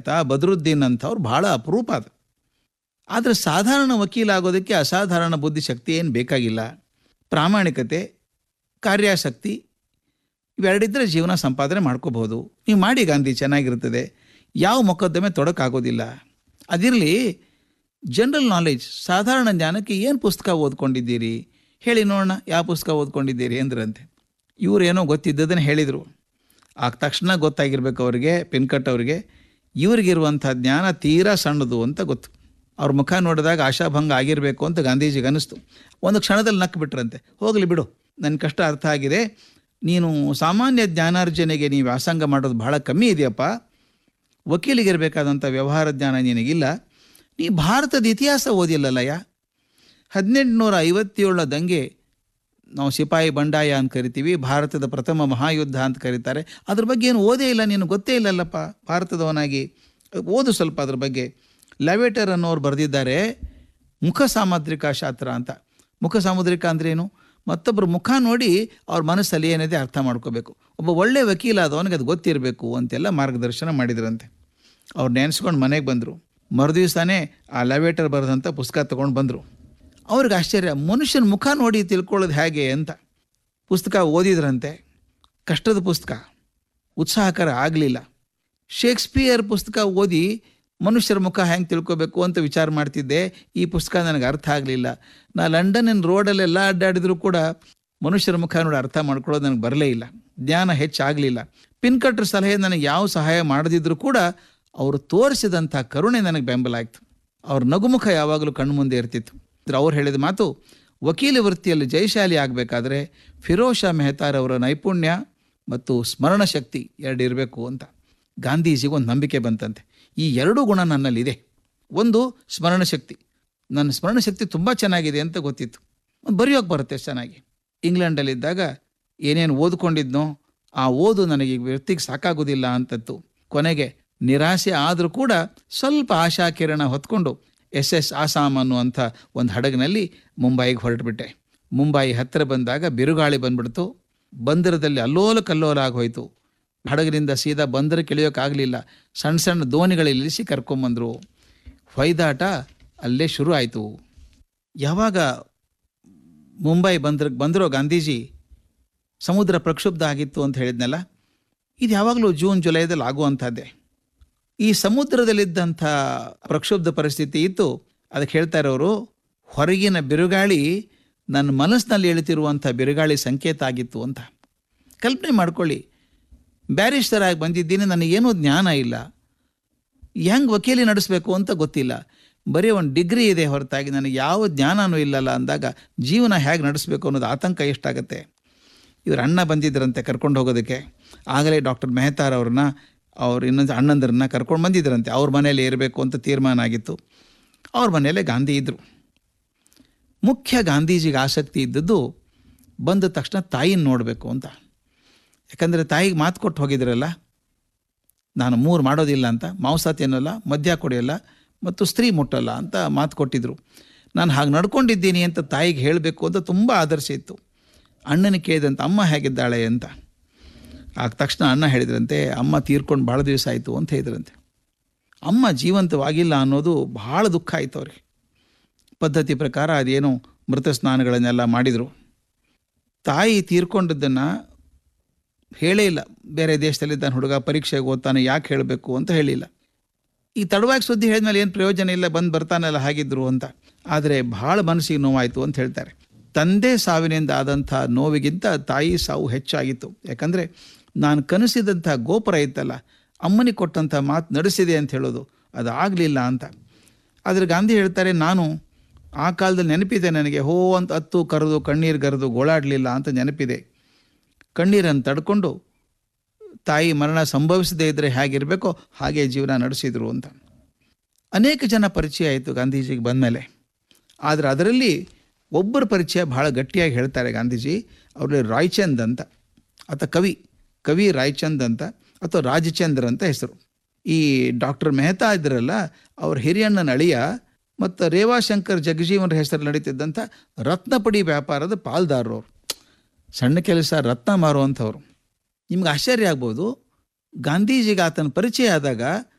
ಅಂತ ಬದ್ರುದ್ದೀನ್ ಅಂಥವ್ರು ಭಾಳ ಅಪರೂಪ ಅದು ಆದರೆ ಸಾಧಾರಣ ವಕೀಲ ಆಗೋದಕ್ಕೆ ಅಸಾಧಾರಣ ಬುದ್ಧಿಶಕ್ತಿ ಏನು ಬೇಕಾಗಿಲ್ಲ ಪ್ರಾಮಾಣಿಕತೆ ಕಾರ್ಯಾಸಕ್ತಿ ಇವೆರಡಿದ್ದರೆ ಜೀವನ ಸಂಪಾದನೆ ಮಾಡ್ಕೋಬಹುದು ನೀವು ಮಾಡಿ ಗಾಂಧಿ ಚೆನ್ನಾಗಿರ್ತದೆ ಯಾವ ಮೊಕದ್ದಮೆ ತೊಡಕಾಗೋದಿಲ್ಲ ಅದಿರಲಿ ಜನರಲ್ ನಾಲೆಜ್ ಸಾಧಾರಣ ಜ್ಞಾನಕ್ಕೆ ಏನು ಪುಸ್ತಕ ಓದ್ಕೊಂಡಿದ್ದೀರಿ ಹೇಳಿ ನೋಡೋಣ ಯಾವ ಪುಸ್ತಕ ಓದ್ಕೊಂಡಿದ್ದೀರಿ ಅಂದ್ರಂತೆ ಇವರೇನೋ ಗೊತ್ತಿದ್ದದನ್ನು ಹೇಳಿದರು ಆಗ ತಕ್ಷಣ ಗೊತ್ತಾಗಿರ್ಬೇಕು ಅವರಿಗೆ ಪಿನ್ಕಟ್ ಅವರಿಗೆ ಇವ್ರಿಗಿರುವಂಥ ಜ್ಞಾನ ತೀರಾ ಸಣ್ಣದು ಅಂತ ಗೊತ್ತು ಅವ್ರ ಮುಖ ನೋಡಿದಾಗ ಆಶಾಭಂಗ ಆಗಿರಬೇಕು ಅಂತ ಗಾಂಧೀಜಿಗೆ ಅನ್ನಿಸ್ತು ಒಂದು ಕ್ಷಣದಲ್ಲಿ ನಕ್ಕು ಬಿಟ್ರಂತೆ ಹೋಗಲಿ ಬಿಡು ನನ್ನ ಕಷ್ಟ ಅರ್ಥ ಆಗಿದೆ ನೀನು ಸಾಮಾನ್ಯ ಜ್ಞಾನಾರ್ಜನೆಗೆ ನೀವು ವ್ಯಾಸಂಗ ಮಾಡೋದು ಬಹಳ ಕಮ್ಮಿ ಇದೆಯಪ್ಪ ವಕೀಲಿಗಿರಬೇಕಾದಂಥ ವ್ಯವಹಾರ ಜ್ಞಾನ ನಿನಗಿಲ್ಲ ನೀ ಭಾರತದ ಇತಿಹಾಸ ಓದಿಲ್ಲಲ್ಲಯ್ಯ ಹದಿನೆಂಟುನೂರ ಐವತ್ತೇಳರ ದಂಗೆ ನಾವು ಸಿಪಾಯಿ ಬಂಡಾಯ ಅಂತ ಕರಿತೀವಿ ಭಾರತದ ಪ್ರಥಮ ಮಹಾಯುದ್ಧ ಅಂತ ಕರೀತಾರೆ ಅದ್ರ ಬಗ್ಗೆ ಏನು ಓದೇ ಇಲ್ಲ ನೀನು ಗೊತ್ತೇ ಇಲ್ಲಲ್ಲಪ್ಪ ಭಾರತದವನಾಗಿ ಓದು ಸ್ವಲ್ಪ ಅದ್ರ ಬಗ್ಗೆ ಲೆವೆಟರ್ ಅನ್ನೋರು ಬರೆದಿದ್ದಾರೆ ಮುಖ ಸಾಮುದ್ರಿಕ ಶಾಸ್ತ್ರ ಅಂತ ಮುಖ ಸಾಮುದ್ರಿಕ ಅಂದ್ರೇನು ಮತ್ತೊಬ್ಬರ ಮುಖ ನೋಡಿ ಅವ್ರ ಮನಸ್ಸಲ್ಲಿ ಏನಿದೆ ಅರ್ಥ ಮಾಡ್ಕೋಬೇಕು ಒಬ್ಬ ಒಳ್ಳೆ ವಕೀಲ ಆದವನಿಗೆ ಅದು ಗೊತ್ತಿರಬೇಕು ಅಂತೆಲ್ಲ ಮಾರ್ಗದರ್ಶನ ಮಾಡಿದ್ರಂತೆ ಅವ್ರು ನೆನೆಸ್ಕೊಂಡು ಮನೆಗೆ ಬಂದರು ಮರುದಿವ್ಸನೇ ಆ ಲೆವೇಟರ್ ಬರೆದಂಥ ಪುಸ್ತಕ ತೊಗೊಂಡು ಬಂದರು ಅವ್ರಿಗೆ ಆಶ್ಚರ್ಯ ಮನುಷ್ಯನ ಮುಖ ನೋಡಿ ತಿಳ್ಕೊಳ್ಳೋದು ಹೇಗೆ ಅಂತ ಪುಸ್ತಕ ಓದಿದ್ರಂತೆ ಕಷ್ಟದ ಪುಸ್ತಕ ಉತ್ಸಾಹಕರ ಆಗಲಿಲ್ಲ ಶೇಕ್ಸ್ಪಿಯರ್ ಪುಸ್ತಕ ಓದಿ ಮನುಷ್ಯರ ಮುಖ ಹೆಂಗೆ ತಿಳ್ಕೊಬೇಕು ಅಂತ ವಿಚಾರ ಮಾಡ್ತಿದ್ದೆ ಈ ಪುಸ್ತಕ ನನಗೆ ಅರ್ಥ ಆಗಲಿಲ್ಲ ನಾ ಲಂಡನ್ನಿನ ರೋಡಲ್ಲೆಲ್ಲ ಅಡ್ಡಾಡಿದ್ರು ಕೂಡ ಮನುಷ್ಯರ ಮುಖ ನೋಡಿ ಅರ್ಥ ಮಾಡ್ಕೊಳ್ಳೋದು ನನಗೆ ಬರಲೇ ಇಲ್ಲ ಜ್ಞಾನ ಹೆಚ್ಚಾಗಲಿಲ್ಲ ಪಿನ್ಕಟ್ರ ಸಲಹೆ ನನಗೆ ಯಾವ ಸಹಾಯ ಮಾಡದಿದ್ರೂ ಕೂಡ ಅವರು ತೋರಿಸಿದಂಥ ಕರುಣೆ ನನಗೆ ಬೆಂಬಲ ಆಯಿತು ಅವ್ರ ನಗುಮುಖ ಯಾವಾಗಲೂ ಕಣ್ಮುಂದೆ ಇರ್ತಿತ್ತು ಅವ್ರು ಹೇಳಿದ ಮಾತು ವಕೀಲ ವೃತ್ತಿಯಲ್ಲಿ ಜಯಶಾಲಿ ಆಗಬೇಕಾದ್ರೆ ಫಿರೋಜ್ ಶಾ ಮೆಹತಾರವರ ನೈಪುಣ್ಯ ಮತ್ತು ಸ್ಮರಣ ಶಕ್ತಿ ಎರಡು ಇರಬೇಕು ಅಂತ ಗಾಂಧೀಜಿಗೆ ಒಂದು ನಂಬಿಕೆ ಬಂತಂತೆ ಈ ಎರಡೂ ಗುಣ ನನ್ನಲ್ಲಿದೆ ಒಂದು ಸ್ಮರಣ ಶಕ್ತಿ ನನ್ನ ಸ್ಮರಣ ಶಕ್ತಿ ತುಂಬ ಚೆನ್ನಾಗಿದೆ ಅಂತ ಗೊತ್ತಿತ್ತು ಬರೆಯೋಕೆ ಬರುತ್ತೆ ಚೆನ್ನಾಗಿ ಇಂಗ್ಲೆಂಡಲ್ಲಿದ್ದಾಗ ಏನೇನು ಓದ್ಕೊಂಡಿದ್ನೋ ಆ ಓದು ನನಗೆ ಈ ವ್ಯಕ್ತಿಗೆ ಸಾಕಾಗೋದಿಲ್ಲ ಅಂತತ್ತು ಕೊನೆಗೆ ನಿರಾಸೆ ಆದರೂ ಕೂಡ ಸ್ವಲ್ಪ ಆಶಾಕಿರಣ ಹೊತ್ಕೊಂಡು ಎಸ್ ಎಸ್ ಆಸಾಮ್ ಅನ್ನುವಂಥ ಒಂದು ಹಡಗಿನಲ್ಲಿ ಮುಂಬೈಗೆ ಹೊರಟುಬಿಟ್ಟೆ ಮುಂಬೈ ಹತ್ತಿರ ಬಂದಾಗ ಬಿರುಗಾಳಿ ಬಂದ್ಬಿಡ್ತು ಬಂದರದಲ್ಲಿ ಅಲ್ಲೋಲ ಕಲ್ಲೋಲ ಆಗೋಯ್ತು ಹಡಗಿನಿಂದ ಸೀದಾ ಬಂದರಕ್ಕೆ ಇಳಿಯೋಕ್ಕಾಗಲಿಲ್ಲ ಸಣ್ಣ ಸಣ್ಣ ದೋಣಿಗಳಲ್ಲಿ ಇಳಿಸಿ ಕರ್ಕೊಂಬಂದರು ಹೊಯ್ದಾಟ ಅಲ್ಲೇ ಶುರು ಆಯಿತು ಯಾವಾಗ ಮುಂಬೈ ಬಂದ್ರಕ್ಕೆ ಬಂದಿರೋ ಗಾಂಧೀಜಿ ಸಮುದ್ರ ಪ್ರಕ್ಷುಬ್ಧ ಆಗಿತ್ತು ಅಂತ ಹೇಳಿದ್ನಲ್ಲ ಇದು ಯಾವಾಗಲೂ ಜೂನ್ ಜುಲೈದಲ್ಲಿ ಆಗುವಂಥದ್ದೇ ಈ ಸಮುದ್ರದಲ್ಲಿದ್ದಂಥ ಪ್ರಕ್ಷುಬ್ಧ ಪರಿಸ್ಥಿತಿ ಇತ್ತು ಅದಕ್ಕೆ ಹೇಳ್ತಾ ಇರೋರು ಹೊರಗಿನ ಬಿರುಗಾಳಿ ನನ್ನ ಮನಸ್ಸಿನಲ್ಲಿ ಎಳಿತಿರುವಂಥ ಬಿರುಗಾಳಿ ಸಂಕೇತ ಆಗಿತ್ತು ಅಂತ ಕಲ್ಪನೆ ಮಾಡ್ಕೊಳ್ಳಿ ಬ್ಯಾರಿಸ್ಟರ್ ಆಗಿ ಬಂದಿದ್ದೀನಿ ನನಗೇನೂ ಜ್ಞಾನ ಇಲ್ಲ ಹೆಂಗೆ ವಕೀಲಿ ನಡೆಸಬೇಕು ಅಂತ ಗೊತ್ತಿಲ್ಲ ಬರೀ ಒಂದು ಡಿಗ್ರಿ ಇದೆ ಹೊರತಾಗಿ ನನಗೆ ಯಾವ ಜ್ಞಾನನೂ ಇಲ್ಲಲ್ಲ ಅಂದಾಗ ಜೀವನ ಹೇಗೆ ನಡೆಸಬೇಕು ಅನ್ನೋದು ಆತಂಕ ಎಷ್ಟಾಗತ್ತೆ ಇವ್ರ ಅಣ್ಣ ಬಂದಿದ್ದರಂತೆ ಕರ್ಕೊಂಡು ಹೋಗೋದಕ್ಕೆ ಆಗಲೇ ಡಾಕ್ಟರ್ ಮೆಹತಾರ್ ಅವ್ರನ್ನ ಅವ್ರ ಇನ್ನೊಂದು ಅಣ್ಣಂದರನ್ನ ಕರ್ಕೊಂಡು ಬಂದಿದ್ದರಂತೆ ಅವ್ರ ಮನೇಲಿ ಇರಬೇಕು ಅಂತ ತೀರ್ಮಾನ ಆಗಿತ್ತು ಅವ್ರ ಮನೆಯಲ್ಲೇ ಗಾಂಧಿ ಇದ್ದರು ಮುಖ್ಯ ಗಾಂಧೀಜಿಗೆ ಆಸಕ್ತಿ ಇದ್ದದ್ದು ಬಂದ ತಕ್ಷಣ ತಾಯಿನ ನೋಡಬೇಕು ಅಂತ ಯಾಕಂದರೆ ತಾಯಿಗೆ ಮಾತು ಕೊಟ್ಟು ಹೋಗಿದ್ರಲ್ಲ ನಾನು ಮೂರು ಮಾಡೋದಿಲ್ಲ ಅಂತ ಮಾಂಸ ತಿನ್ನಲ್ಲ ಮದ್ಯ ಕುಡಿಯಲ್ಲ ಮತ್ತು ಸ್ತ್ರೀ ಮುಟ್ಟಲ್ಲ ಅಂತ ಮಾತು ಕೊಟ್ಟಿದ್ರು ನಾನು ಹಾಗೆ ನಡ್ಕೊಂಡಿದ್ದೀನಿ ಅಂತ ತಾಯಿಗೆ ಹೇಳಬೇಕು ಅಂತ ತುಂಬ ಆದರ್ಶ ಇತ್ತು ಅಣ್ಣನ ಕೇಳಿದಂತ ಅಮ್ಮ ಹೇಗಿದ್ದಾಳೆ ಅಂತ ಆಗ ತಕ್ಷಣ ಅಣ್ಣ ಹೇಳಿದ್ರಂತೆ ಅಮ್ಮ ತೀರ್ಕೊಂಡು ಭಾಳ ದಿವಸ ಆಯಿತು ಅಂತ ಹೇಳಿದ್ರಂತೆ ಅಮ್ಮ ಜೀವಂತವಾಗಿಲ್ಲ ಅನ್ನೋದು ಭಾಳ ದುಃಖ ಆಯಿತು ಅವ್ರಿಗೆ ಪದ್ಧತಿ ಪ್ರಕಾರ ಅದೇನು ಮೃತ ಸ್ನಾನಗಳನ್ನೆಲ್ಲ ಮಾಡಿದರು ತಾಯಿ ತೀರ್ಕೊಂಡಿದ್ದನ್ನು ಹೇಳೇ ಇಲ್ಲ ಬೇರೆ ದೇಶದಲ್ಲಿದ್ದಾನೆ ಹುಡುಗ ಪರೀಕ್ಷೆಗೆ ಓದ್ತಾನೆ ಯಾಕೆ ಹೇಳಬೇಕು ಅಂತ ಹೇಳಿಲ್ಲ ಈ ತಡವಾಗಿ ಸುದ್ದಿ ಹೇಳಿದ್ಮೇಲೆ ಏನು ಪ್ರಯೋಜನ ಇಲ್ಲ ಬಂದು ಬರ್ತಾನೆಲ್ಲ ಹಾಗಿದ್ರು ಅಂತ ಆದರೆ ಭಾಳ ಮನಸ್ಸಿಗೆ ನೋವಾಯಿತು ಅಂತ ಹೇಳ್ತಾರೆ ತಂದೆ ಸಾವಿನಿಂದ ಆದಂಥ ನೋವಿಗಿಂತ ತಾಯಿ ಸಾವು ಹೆಚ್ಚಾಗಿತ್ತು ಯಾಕಂದರೆ ನಾನು ಕನಸಿದಂಥ ಗೋಪುರ ಇತ್ತಲ್ಲ ಅಮ್ಮನಿಗೆ ಕೊಟ್ಟಂಥ ಮಾತು ನಡೆಸಿದೆ ಅಂತ ಹೇಳೋದು ಅದು ಆಗಲಿಲ್ಲ ಅಂತ ಆದರೆ ಗಾಂಧಿ ಹೇಳ್ತಾರೆ ನಾನು ಆ ಕಾಲದಲ್ಲಿ ನೆನಪಿದೆ ನನಗೆ ಹೋ ಅಂತ ಹತ್ತು ಕರೆದು ಕಣ್ಣೀರು ಗರೆದು ಗೋಳಾಡಲಿಲ್ಲ ಅಂತ ನೆನಪಿದೆ ಕಣ್ಣೀರನ್ನು ತಡ್ಕೊಂಡು ತಾಯಿ ಮರಣ ಸಂಭವಿಸದೇ ಇದ್ದರೆ ಹೇಗಿರಬೇಕೋ ಹಾಗೆ ಜೀವನ ನಡೆಸಿದರು ಅಂತ ಅನೇಕ ಜನ ಪರಿಚಯ ಆಯಿತು ಗಾಂಧೀಜಿಗೆ ಬಂದಮೇಲೆ ಆದರೆ ಅದರಲ್ಲಿ ಒಬ್ಬರ ಪರಿಚಯ ಭಾಳ ಗಟ್ಟಿಯಾಗಿ ಹೇಳ್ತಾರೆ ಗಾಂಧೀಜಿ ಅವರಲ್ಲಿ ರಾಯ್ಚಂದ್ ಅಂತ ಆತ ಕವಿ ಕವಿ ರಾಯ್ಚಂದ್ ಅಂತ ಅಥವಾ ರಾಜಚಂದ್ರ ಅಂತ ಹೆಸರು ಈ ಡಾಕ್ಟರ್ ಮೆಹ್ತಾ ಇದ್ರಲ್ಲ ಅವ್ರ ಹಿರಿಯಣ್ಣನ ಅಳಿಯ ಮತ್ತು ರೇವಾಶಂಕರ್ ಜಗಜೀವನ ಹೆಸರಲ್ಲಿ ನಡೀತಿದ್ದಂಥ ರತ್ನಪಡಿ ವ್ಯಾಪಾರದ ಪಾಲ್ದಾರರು ಅವರು ಸಣ್ಣ ಕೆಲಸ ರತ್ನ ಮಾರುವಂಥವ್ರು ನಿಮ್ಗೆ ಆಶ್ಚರ್ಯ ಆಗ್ಬೋದು ಗಾಂಧೀಜಿಗೆ ಆತನ ಪರಿಚಯ ಆದಾಗ